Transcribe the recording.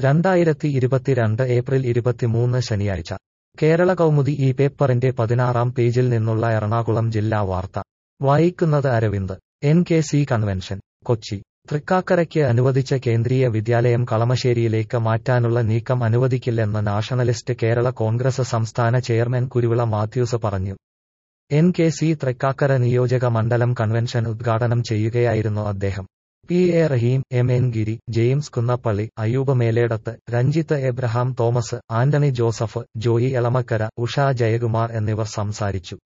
രണ്ടായിരത്തി ഇരുപത്തിരണ്ട് ഏപ്രിൽ ഇരുപത്തിമൂന്ന് ശനിയാഴ്ച കേരള കൗമുദി ഈ പേപ്പറിന്റെ പതിനാറാം പേജിൽ നിന്നുള്ള എറണാകുളം ജില്ലാ വാർത്ത വായിക്കുന്നത് Aravind N K C convention Kochi തൃക്കാക്കരയ്ക്ക് അനുവദിച്ച കേന്ദ്രീയ വിദ്യാലയം കളമശ്ശേരിയിലേക്ക് മാറ്റാനുള്ള നീക്കം അനുവദിക്കില്ലെന്ന് നാഷണലിസ്റ്റ് കേരള കോൺഗ്രസ് സംസ്ഥാന ചെയർമാൻ കുരുവിള മാത്യൂസ് പറഞ്ഞു എൻ കെ സി തൃക്കാക്കര നിയോജക മണ്ഡലം കൺവെൻഷൻ ഉദ്ഘാടനം ചെയ്യുകയായിരുന്നു അദ്ദേഹം P A Raheem M N Giri James Kunnappally Ayub Meledath Ranjith Abraham Thomas Antony Joseph Joy Elamakkara Usha Jayakumar എന്നിവർ സംസാരിച്ചു